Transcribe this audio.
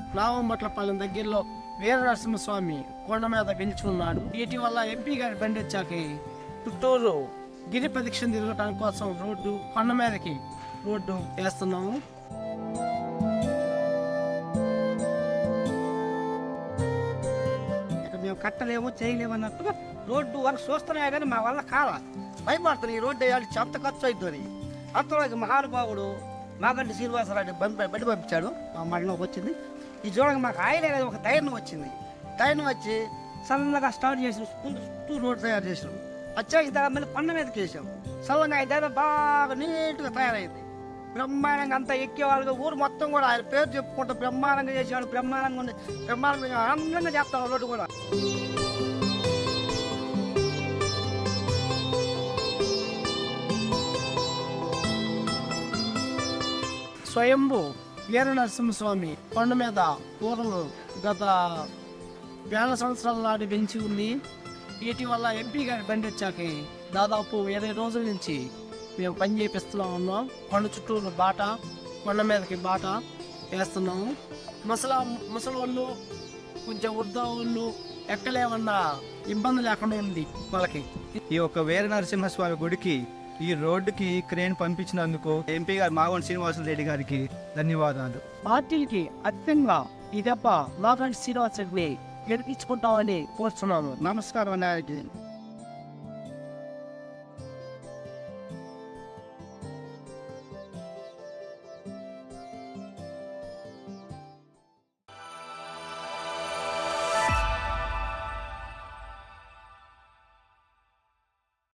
నావంబట్లపాలెం దగ్గరలో వీర నరసింహస్వామి కొండ మీద వెలుచున్నాడు ఇటీవల ఎంపీ గారి బండి వచ్చాక చుట్టూరు గిరి ప్రదక్షిణ తిరగటానికి కోసం రోడ్డు కొండ మీదకి రోడ్డు వేస్తున్నాము ఇక మేము కట్టలేము చేయలేము అన్నట్టుగా రోడ్డు వరకు చూస్తున్నాయి కానీ మా వల్ల కాల భయపడుతుంది ఈ రోడ్డు వేయాలి ఎంత ఖర్చు అవుతుంది అంతలో ఇక మహానుభావుడు మాగంటి శ్రీనివాసరావు బండి బండి పంపించాడు మా మండలంకి వచ్చింది ఈ చూడగా మాకు ఆయన అనేది ఒక ధైర్యం వచ్చింది ధైర్యం వచ్చి సన్నగా స్టార్ట్ చేసిన ముందు చుట్టూ రోడ్డు తయారు చేసినాం వచ్చేసిన తర్వాత మళ్ళీ కొండ మీదకి వేసాం సన్నగా ఆయన దగ్గర బాగా నీట్గా తయారైంది బ్రహ్మాండంగా అంతా ఎక్కేవాళ్ళుగా ఊరు మొత్తం కూడా ఆయన పేరు చెప్పుకుంటూ బ్రహ్మాండంగా చేసేవాడు బ్రహ్మాండంగా ఉంది బ్రహ్మాండంగా ఆనందంగా చేస్తాం రోడ్డు కూడా స్వయంభు వీర నరసింహస్వామి కొండ మీద పూర్వం గత వేల సంవత్సరాల నాటి పెంచి ఉంది ఇటీవల ఎంపీ గారి బండి వచ్చాక దాదాపు ఇరవై రోజుల నుంచి మేము పని చేపిస్తూ ఉన్నాం కొండ చుట్టూరు బాట కొండ మీదకి బాట వేస్తున్నాము ముసలా ముసలి వాళ్ళు కొంచెం వృద్ధ వాళ్ళు ఎక్కలేమన్నా ఇబ్బంది లేకుండా ఉంది వాళ్ళకి ఈ యొక్క వీర నరసింహస్వామి గుడికి ఈ రోడ్డుకి క్రేన్ పంపించినందుకు ఎంపీ గారు మాగోన్ శ్రీనివాసులు రెడ్డి గారికి ధన్యవాదాలు పార్టీలకి అత్యంగా ఈ దెబ్బ లోకాంటి శ్రీనివాస్ రెడ్డిని గెలిపించుకుంటామని కోరుతున్నాము నమస్కారం అన్నారికి